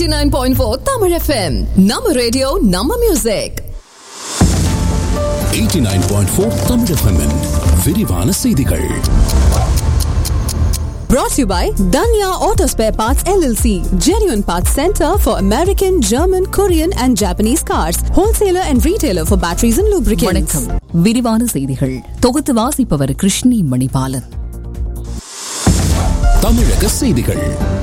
89.4 Tamil FM. நம்ம radio நம்ம music 89.4 Tamil FM -இன் விரிவான செய்திகள் brought to you by Danya Auto Spare Parts LLC, genuine parts center for American, German, Korean and Japanese cars, wholesaler and retailer for batteries and lubricants. வணக்கம் விரிவான செய்திகள் தொகுத்து வாசிப்பவர் கிருஷ்ணி மணிபாலன் தமிழக செய்திகள்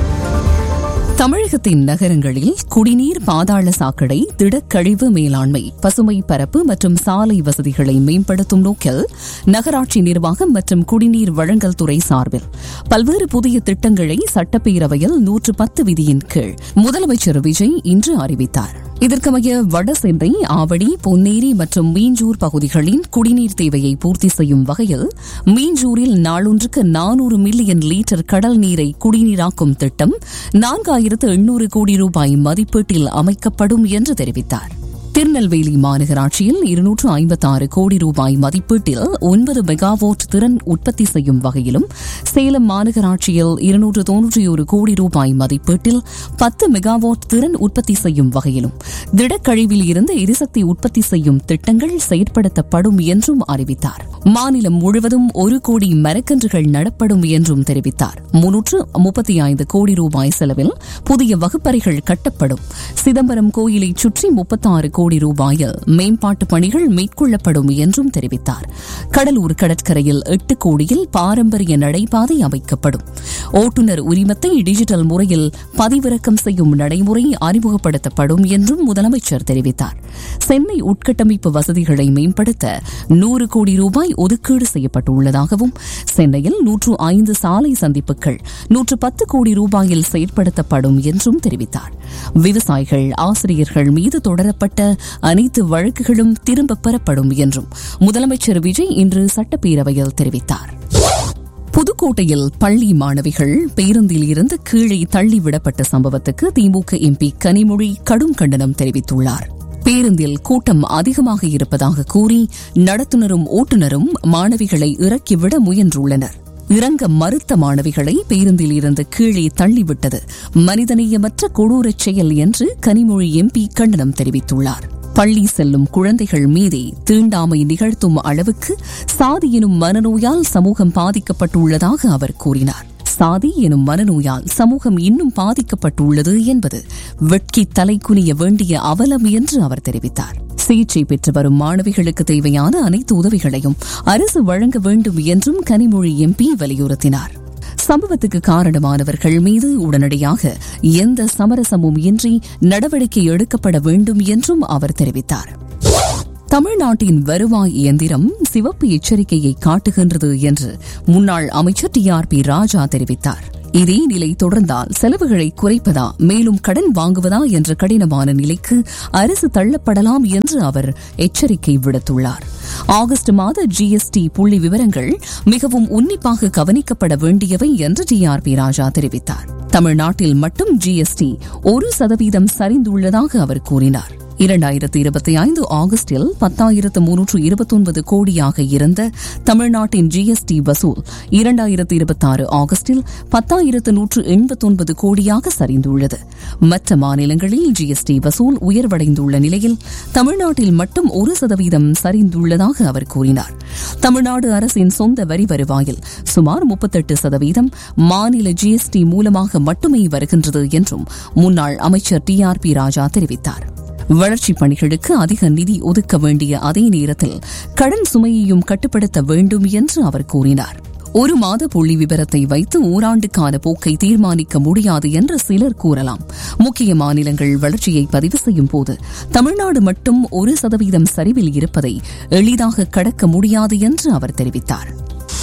தமிழகத்தின் நகரங்களில் குடிநீர் பாதாள சாக்கடை திடக்கழிவு மேலாண்மை பசுமை பரப்பு மற்றும் சாலை வசதிகளை மேம்படுத்தும் நோக்கில் நகராட்சி நிர்வாகம் மற்றும் குடிநீர் வழங்கல் துறை சார்பில் பல்வேறு புதிய திட்டங்களை சட்டப்பேரவையில் நூற்று பத்து விதியின் கீழ் முதலமைச்சர் விஜய் இன்று அறிவித்தார் இதற்கமைய வடசென்னை ஆவடி பொன்னேரி மற்றும் மீஞ்சூர் பகுதிகளின் குடிநீர் தேவையை பூர்த்தி செய்யும் வகையில் மீஞ்சூரில் நாளொன்றுக்கு நானூறு மில்லியன் லிட்டர் கடல் நீரை குடிநீராக்கும் திட்டம் நான்காயிரத்து எண்ணூறு கோடி ரூபாய் மதிப்பீட்டில் அமைக்கப்படும் என்று தெரிவித்தார் திருநெல்வேலி மாநகராட்சியில் இருநூற்று ஐம்பத்தாறு கோடி ரூபாய் மதிப்பீட்டில் ஒன்பது மெகாவாட் திறன் உற்பத்தி செய்யும் வகையிலும் சேலம் மாநகராட்சியில் இருநூற்று தொன்னூற்றி ஒரு கோடி ரூபாய் மதிப்பீட்டில் பத்து மெகாவாட் திறன் உற்பத்தி செய்யும் வகையிலும் திடக்கழிவில் இருந்து எரிசக்தி உற்பத்தி செய்யும் திட்டங்கள் செயற்படுத்தப்படும் என்றும் அறிவித்தார் மாநிலம் முழுவதும் ஒரு கோடி மரக்கன்றுகள் நடப்படும் என்றும் தெரிவித்தார் முன்னூற்று முப்பத்தி ஐந்து கோடி ரூபாய் செலவில் புதிய வகுப்பறைகள் கட்டப்படும் சிதம்பரம் கோயிலைச் சுற்றி முப்பத்தாறு கோடி ரூபாயில் மேம்பாட்டு பணிகள் மேற்கொள்ளப்படும் என்றும் தெரிவித்தார் கடலூர் கடற்கரையில் எட்டு கோடியில் பாரம்பரிய நடைபாதை அமைக்கப்படும் ஓட்டுநர் உரிமத்தை டிஜிட்டல் முறையில் பதிவிறக்கம் செய்யும் நடைமுறை அறிமுகப்படுத்தப்படும் என்றும் முதலமைச்சர் தெரிவித்தார் சென்னை உட்கட்டமைப்பு வசதிகளை மேம்படுத்த நூறு கோடி ரூபாய் ஒதுக்கீடு செய்யப்பட்டுள்ளதாகவும் சென்னையில் நூற்று ஐந்து சாலை சந்திப்புகள் நூற்று பத்து கோடி ரூபாயில் செயற்படுத்தப்படும் என்றும் தெரிவித்தார் விவசாயிகள் ஆசிரியர்கள் மீது தொடரப்பட்ட அனைத்து வழக்குகளும் திரும்பப் பெறப்படும் என்றும் முதலமைச்சர் விஜய் இன்று சட்டப்பேரவையில் தெரிவித்தார் புதுக்கோட்டையில் பள்ளி மாணவிகள் பேருந்தில் இருந்து கீழே தள்ளிவிடப்பட்ட சம்பவத்துக்கு திமுக எம்பி கனிமொழி கடும் கண்டனம் தெரிவித்துள்ளார் பேருந்தில் கூட்டம் அதிகமாக இருப்பதாக கூறி நடத்துனரும் ஓட்டுநரும் மாணவிகளை இறக்கிவிட முயன்றுள்ளனர் இறங்க மறுத்த மாணவிகளை பேருந்தில் இருந்து கீழே தள்ளிவிட்டது மனிதநேயமற்ற கொடூரச் செயல் என்று கனிமொழி எம்பி கண்டனம் தெரிவித்துள்ளார் பள்ளி செல்லும் குழந்தைகள் மீதே தீண்டாமை நிகழ்த்தும் அளவுக்கு சாதி எனும் மனநோயால் சமூகம் பாதிக்கப்பட்டுள்ளதாக அவர் கூறினார் சாதி எனும் மனநோயால் சமூகம் இன்னும் பாதிக்கப்பட்டுள்ளது என்பது வெட்கி தலைக்குனிய வேண்டிய அவலம் என்று அவர் தெரிவித்தார் சிகிச்சை பெற்று வரும் மாணவிகளுக்கு தேவையான அனைத்து உதவிகளையும் அரசு வழங்க வேண்டும் என்றும் கனிமொழி எம்பி வலியுறுத்தினார் சம்பவத்துக்கு காரணமானவர்கள் மீது உடனடியாக எந்த சமரசமும் இன்றி நடவடிக்கை எடுக்கப்பட வேண்டும் என்றும் அவர் தெரிவித்தார் தமிழ்நாட்டின் வருவாய் இயந்திரம் சிவப்பு எச்சரிக்கையை காட்டுகின்றது என்று முன்னாள் அமைச்சர் டி ஆர் பி ராஜா தெரிவித்தார் இதே நிலை தொடர்ந்தால் செலவுகளை குறைப்பதா மேலும் கடன் வாங்குவதா என்ற கடினமான நிலைக்கு அரசு தள்ளப்படலாம் என்று அவர் எச்சரிக்கை விடுத்துள்ளார் ஆகஸ்ட் மாத ஜிஎஸ்டி புள்ளி விவரங்கள் மிகவும் உன்னிப்பாக கவனிக்கப்பட வேண்டியவை என்று டி ஆர் பி ராஜா தெரிவித்தார் தமிழ்நாட்டில் மட்டும் ஜிஎஸ்டி ஒரு சதவீதம் சரிந்துள்ளதாக அவர் கூறினார் இரண்டாயிரத்து இருபத்தி ஐந்து ஆகஸ்டில் பத்தாயிரத்து முன்னூற்று இருபத்தொன்பது கோடியாக இருந்த தமிழ்நாட்டின் ஜிஎஸ்டி வசூல் இரண்டாயிரத்து இருபத்தாறு ஆகஸ்டில் பத்தாயிரத்து நூற்று எண்பத்தொன்பது கோடியாக சரிந்துள்ளது மற்ற மாநிலங்களில் ஜிஎஸ்டி வசூல் உயர்வடைந்துள்ள நிலையில் தமிழ்நாட்டில் மட்டும் ஒரு சதவீதம் சரிந்துள்ளதாக அவர் கூறினார் தமிழ்நாடு அரசின் சொந்த வரி வருவாயில் சுமார் முப்பத்தெட்டு சதவீதம் மாநில ஜிஎஸ்டி மூலமாக மட்டுமே வருகின்றது என்றும் முன்னாள் அமைச்சர் டி ஆர் பி ராஜா தெரிவித்தார் வளர்ச்சிப் பணிகளுக்கு அதிக நிதி ஒதுக்க வேண்டிய அதே நேரத்தில் கடன் சுமையையும் கட்டுப்படுத்த வேண்டும் என்று அவர் கூறினார் ஒரு மாத புள்ளி விவரத்தை வைத்து ஓராண்டுக்கான போக்கை தீர்மானிக்க முடியாது என்று சிலர் கூறலாம் முக்கிய மாநிலங்கள் வளர்ச்சியை பதிவு செய்யும் போது தமிழ்நாடு மட்டும் ஒரு சதவீதம் சரிவில் இருப்பதை எளிதாக கடக்க முடியாது என்று அவர் தெரிவித்தார்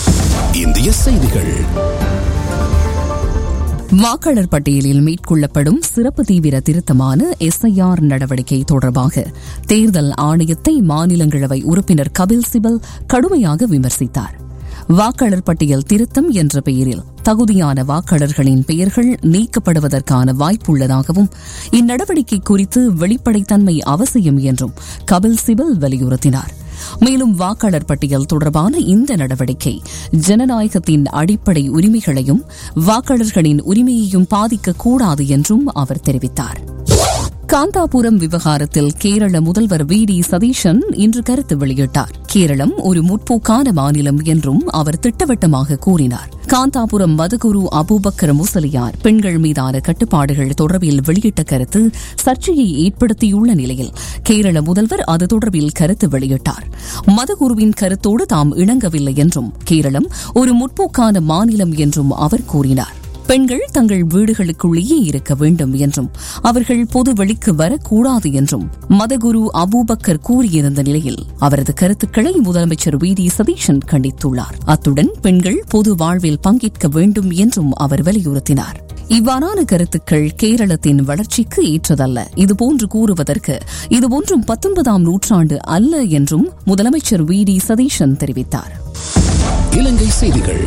இந்திய செய்திகள் வாக்காளர் பட்டியலில் மேற்கொள்ளப்படும் சிறப்பு தீவிர திருத்தமான எஸ்ஐஆர் நடவடிக்கை தொடர்பாக தேர்தல் ஆணையத்தை மாநிலங்களவை உறுப்பினர் கபில் சிபல் கடுமையாக விமர்சித்தார் வாக்காளர் பட்டியல் திருத்தம் என்ற பெயரில் தகுதியான வாக்காளர்களின் பெயர்கள் நீக்கப்படுவதற்கான வாய்ப்புள்ளதாகவும் இந்நடவடிக்கை குறித்து வெளிப்படைத்தன்மை அவசியம் என்றும் கபில் சிபல் வலியுறுத்தினார் மேலும் வாக்காளர் பட்டியல் தொடர்பான இந்த நடவடிக்கை ஜனநாயகத்தின் அடிப்படை உரிமைகளையும் வாக்காளர்களின் உரிமையையும் பாதிக்கக்கூடாது என்றும் அவர் தெரிவித்தார் காந்தாபுரம் விவகாரத்தில் கேரள முதல்வர் வி டி சதீஷன் இன்று கருத்து வெளியிட்டார் கேரளம் ஒரு முற்போக்கான மாநிலம் என்றும் அவர் திட்டவட்டமாக கூறினார் காந்தாபுரம் மதகுரு அபூபக்கர் முசலியார் பெண்கள் மீதான கட்டுப்பாடுகள் தொடர்பில் வெளியிட்ட கருத்து சர்ச்சையை ஏற்படுத்தியுள்ள நிலையில் கேரள முதல்வர் அது தொடர்பில் கருத்து வெளியிட்டார் மதகுருவின் கருத்தோடு தாம் இணங்கவில்லை என்றும் கேரளம் ஒரு முற்போக்கான மாநிலம் என்றும் அவர் கூறினார் பெண்கள் தங்கள் வீடுகளுக்குள்ளேயே இருக்க வேண்டும் என்றும் அவர்கள் பொது வெளிக்கு வரக்கூடாது என்றும் மதகுரு அபூபக்கர் கூறியிருந்த நிலையில் அவரது கருத்துக்களை முதலமைச்சர் வி டி சதீஷன் கண்டித்துள்ளார் அத்துடன் பெண்கள் பொது வாழ்வில் பங்கேற்க வேண்டும் என்றும் அவர் வலியுறுத்தினார் இவ்வாறான கருத்துக்கள் கேரளத்தின் வளர்ச்சிக்கு ஏற்றதல்ல இதுபோன்று கூறுவதற்கு இதுபோன்றும் பத்தொன்பதாம் நூற்றாண்டு அல்ல என்றும் முதலமைச்சர் வி டி சதீஷன் தெரிவித்தார் இலங்கை செய்திகள்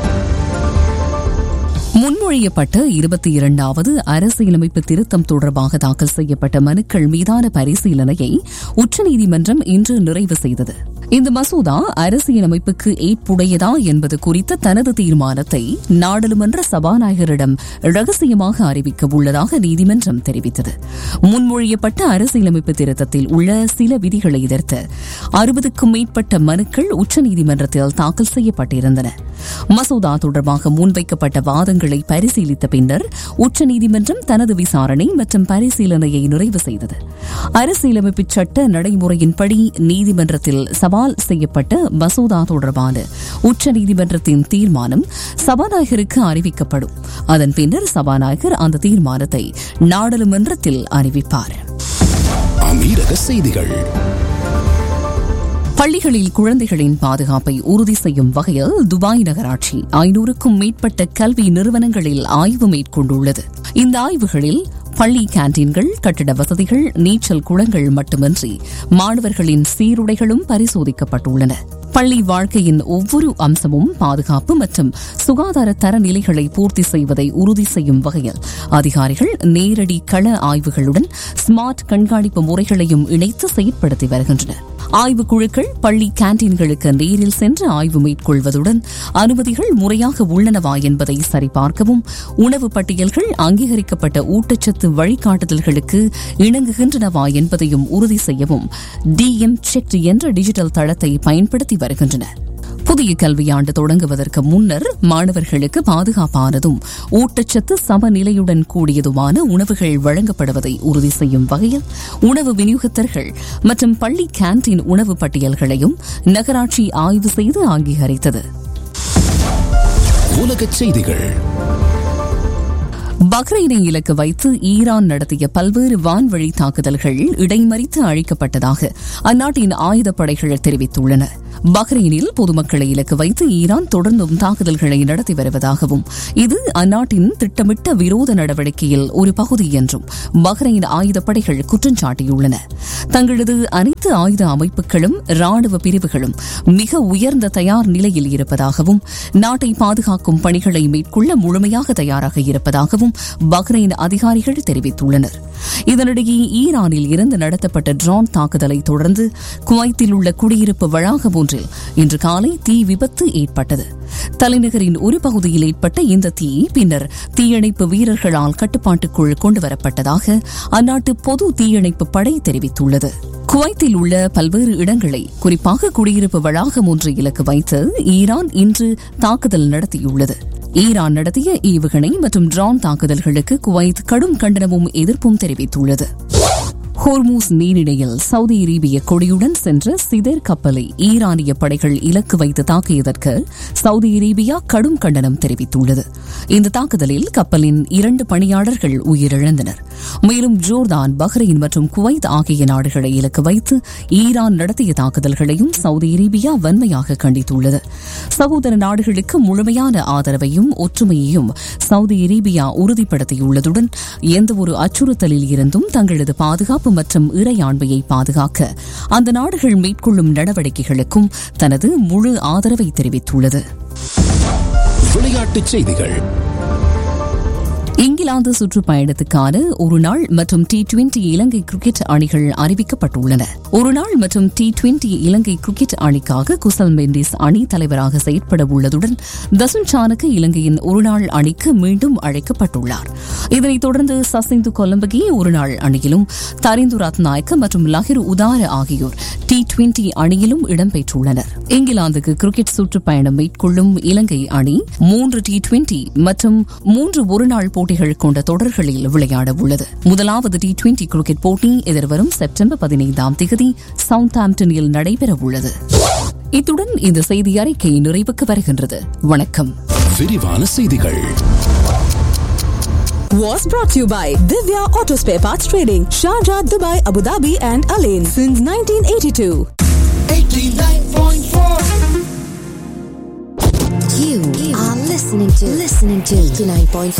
முன்மொழியப்பட்ட இருபத்தி இரண்டாவது அரசியலமைப்பு திருத்தம் தொடர்பாக தாக்கல் செய்யப்பட்ட மனுக்கள் மீதான பரிசீலனையை உச்சநீதிமன்றம் இன்று நிறைவு செய்தது இந்த மசோதா அரசியலமைப்புக்கு ஏற்புடையதா என்பது குறித்த தனது தீர்மானத்தை நாடாளுமன்ற சபாநாயகரிடம் ரகசியமாக அறிவிக்க உள்ளதாக நீதிமன்றம் தெரிவித்தது முன்மொழியப்பட்ட அரசியலமைப்பு திருத்தத்தில் உள்ள சில விதிகளை எதிர்த்து அறுபதுக்கும் மேற்பட்ட மனுக்கள் உச்சநீதிமன்றத்தில் தாக்கல் செய்யப்பட்டிருந்தன மசோதா தொடர்பாக முன்வைக்கப்பட்ட வாதங்களை பரிசீலித்த பின்னர் உச்சநீதிமன்றம் தனது விசாரணை மற்றும் பரிசீலனையை நிறைவு செய்தது அரசியலமைப்பு சட்ட நடைமுறையின்படி நீதிமன்றத்தில் சவால் செய்யப்பட்ட மசோதா தொடர்பான உச்சநீதிமன்றத்தின் தீர்மானம் சபாநாயகருக்கு அறிவிக்கப்படும் அதன் பின்னர் சபாநாயகர் அந்த தீர்மானத்தை நாடாளுமன்றத்தில் அறிவிப்பார் அமீரக செய்திகள் பள்ளிகளில் குழந்தைகளின் பாதுகாப்பை உறுதி செய்யும் வகையில் துபாய் நகராட்சி ஐநூறுக்கும் மேற்பட்ட கல்வி நிறுவனங்களில் ஆய்வு மேற்கொண்டுள்ளது இந்த ஆய்வுகளில் பள்ளி கேன்டீன்கள் கட்டிட வசதிகள் நீச்சல் குளங்கள் மட்டுமின்றி மாணவர்களின் சீருடைகளும் பரிசோதிக்கப்பட்டுள்ளன பள்ளி வாழ்க்கையின் ஒவ்வொரு அம்சமும் பாதுகாப்பு மற்றும் சுகாதார தரநிலைகளை பூர்த்தி செய்வதை உறுதி செய்யும் வகையில் அதிகாரிகள் நேரடி கள ஆய்வுகளுடன் ஸ்மார்ட் கண்காணிப்பு முறைகளையும் இணைத்து செயற்படுத்தி வருகின்றனர் ஆய்வுக் குழுக்கள் பள்ளி கேன்டீன்களுக்கு நேரில் சென்று ஆய்வு மேற்கொள்வதுடன் அனுமதிகள் முறையாக உள்ளனவா என்பதை சரிபார்க்கவும் உணவு பட்டியல்கள் அங்கீகரிக்கப்பட்ட ஊட்டச்சத்து வழிகாட்டுதல்களுக்கு இணங்குகின்றனவா என்பதையும் உறுதி செய்யவும் டிஎம் செக் என்ற டிஜிட்டல் தளத்தை பயன்படுத்தி வருகின்றனர் புதிய கல்வியாண்டு தொடங்குவதற்கு முன்னர் மாணவர்களுக்கு பாதுகாப்பானதும் ஊட்டச்சத்து சமநிலையுடன் கூடியதுமான உணவுகள் வழங்கப்படுவதை உறுதி செய்யும் வகையில் உணவு விநியோகத்தர்கள் மற்றும் பள்ளி கேன்டீன் உணவு பட்டியல்களையும் நகராட்சி ஆய்வு செய்து அங்கீகரித்தது உலகச் செய்திகள் பஹ்ரைனை இலக்கு வைத்து ஈரான் நடத்திய பல்வேறு வான்வழி தாக்குதல்கள் இடைமறித்து அழிக்கப்பட்டதாக அந்நாட்டின் ஆயுதப்படைகள் தெரிவித்துள்ளன பஹ்ரைனில் பொதுமக்களை இலக்கு வைத்து ஈரான் தொடர்ந்தும் தாக்குதல்களை நடத்தி வருவதாகவும் இது அந்நாட்டின் திட்டமிட்ட விரோத நடவடிக்கையில் ஒரு பகுதி என்றும் பஹ்ரைன் ஆயுதப்படைகள் குற்றம் சாட்டியுள்ளன தங்களது அனைத்து ஆயுத அமைப்புகளும் ராணுவ பிரிவுகளும் மிக உயர்ந்த தயார் நிலையில் இருப்பதாகவும் நாட்டை பாதுகாக்கும் பணிகளை மேற்கொள்ள முழுமையாக தயாராக இருப்பதாகவும் பஹ்ரைன் அதிகாரிகள் தெரிவித்துள்ளனர் இதனிடையே ஈரானில் இருந்து நடத்தப்பட்ட ட்ரோன் தாக்குதலை தொடர்ந்து குவைத்தில் உள்ள குடியிருப்பு வளாகம் ஒன்றில் இன்று காலை தீ விபத்து ஏற்பட்டது தலைநகரின் ஒரு பகுதியில் ஏற்பட்ட இந்த தீ பின்னர் தீயணைப்பு வீரர்களால் கட்டுப்பாட்டுக்குள் கொண்டுவரப்பட்டதாக அந்நாட்டு பொது தீயணைப்பு படை தெரிவித்துள்ளது குவைத்தில் உள்ள பல்வேறு இடங்களை குறிப்பாக குடியிருப்பு வளாகம் ஒன்று இலக்கு வைத்து ஈரான் இன்று தாக்குதல் நடத்தியுள்ளது ஈரான் நடத்திய ஏவுகணை மற்றும் ட்ரோன் தாக்குதல்களுக்கு குவைத் கடும் கண்டனமும் எதிர்ப்பும் தெரிவித்துள்ளது ஹோர்மூஸ் நீரிணையில் சவுதி அரேபிய கொடியுடன் சென்ற சிதர் கப்பலை ஈரானிய படைகள் இலக்கு வைத்து தாக்கியதற்கு சவுதி அரேபியா கடும் கண்டனம் தெரிவித்துள்ளது இந்த தாக்குதலில் கப்பலின் இரண்டு பணியாளர்கள் உயிரிழந்தனர் மேலும் ஜோர்தான் பஹ்ரைன் மற்றும் குவைத் ஆகிய நாடுகளை இலக்கு வைத்து ஈரான் நடத்திய தாக்குதல்களையும் சவுதி அரேபியா வன்மையாக கண்டித்துள்ளது சகோதர நாடுகளுக்கு முழுமையான ஆதரவையும் ஒற்றுமையையும் சவுதி அரேபியா உறுதிப்படுத்தியுள்ளதுடன் எந்தவொரு அச்சுறுத்தலில் இருந்தும் தங்களது பாதுகாப்பு மற்றும் இறையாண்மையை பாதுகாக்க அந்த நாடுகள் மேற்கொள்ளும் நடவடிக்கைகளுக்கும் தனது முழு ஆதரவை தெரிவித்துள்ளது விளையாட்டுச் செய்திகள் இங்கிலாந்து சுற்றுப்பயணத்துக்கான ஒருநாள் மற்றும் டி டுவெண்டி இலங்கை கிரிக்கெட் அணிகள் அறிவிக்கப்பட்டுள்ளன ஒருநாள் மற்றும் டி டுவெண்டி இலங்கை கிரிக்கெட் அணிக்காக குசல் மெண்டிஸ் அணி தலைவராக செயற்பட உள்ளதுடன் தசுன் சானக்கு இலங்கையின் ஒருநாள் அணிக்கு மீண்டும் அழைக்கப்பட்டுள்ளார் இதனைத் தொடர்ந்து சசிந்து கொலம்பகி ஒருநாள் அணியிலும் தரிந்து ரத்நாயக்க மற்றும் லஹிர் உதார ஆகியோர் டி டுவெண்டி அணியிலும் இடம்பெற்றுள்ளனர் இங்கிலாந்துக்கு கிரிக்கெட் சுற்றுப்பயணம் மேற்கொள்ளும் இலங்கை அணி மூன்று டி டுவெண்டி மற்றும் மூன்று ஒருநாள் போட்டிகள் கொண்ட தொடர்களில் விளையாட உள்ளது முதலாவது டி டுவெண்டி கிரிக்கெட் போட்டி எதிர்வரும் செப்டம்பர் பதினைந்தாம் தேதி சவுத் ஆம்டனில் நடைபெற உள்ளது இத்துடன் இந்த செய்தி அறிக்கை நிறைவுக்கு வருகின்றது வணக்கம் விரிவான செய்திகள் Was brought to you by Divya Auto Spare Parts Trading, Sharjah, Dubai, Abu Dhabi, and Alain since 1982. You are listening to listening to 89.4